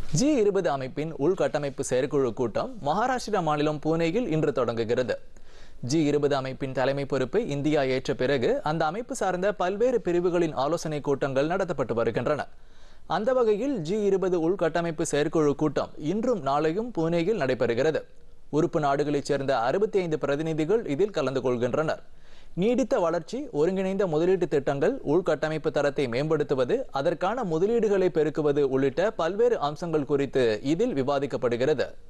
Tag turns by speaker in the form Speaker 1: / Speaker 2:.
Speaker 1: G இருபது அமைப்பின் உள்கட்டமைப்பு செயற்குழு கூட்டம் மகாராஷ்டிரா மாநிலம் பூனேயில் இன்று தொடங்குகிறது ஜி இருபது அமைப்பின் தலைமை பொறுப்பை இந்தியா ஏற்ற பிறகு அந்த அமைப்பு சார்ந்த பல்வேறு பிரிவுகளின் ஆலோசனை கூட்டங்கள் நடத்தப்பட்டு வருகின்றன அந்த வகையில் ஜி இருபது உள்கட்டமைப்பு செயற்குழு கூட்டம் இன்றும் நாளையும் பூனேயில் நடைபெறுகிறது உறுப்பு நாடுகளைச் சேர்ந்த அறுபத்தி ஐந்து பிரதிநிதிகள் இதில் கலந்து கொள்கின்றனர் நீடித்த வளர்ச்சி ஒருங்கிணைந்த முதலீட்டு திட்டங்கள் உள்கட்டமைப்பு தரத்தை மேம்படுத்துவது அதற்கான முதலீடுகளை பெருக்குவது உள்ளிட்ட பல்வேறு அம்சங்கள் குறித்து இதில் விவாதிக்கப்படுகிறது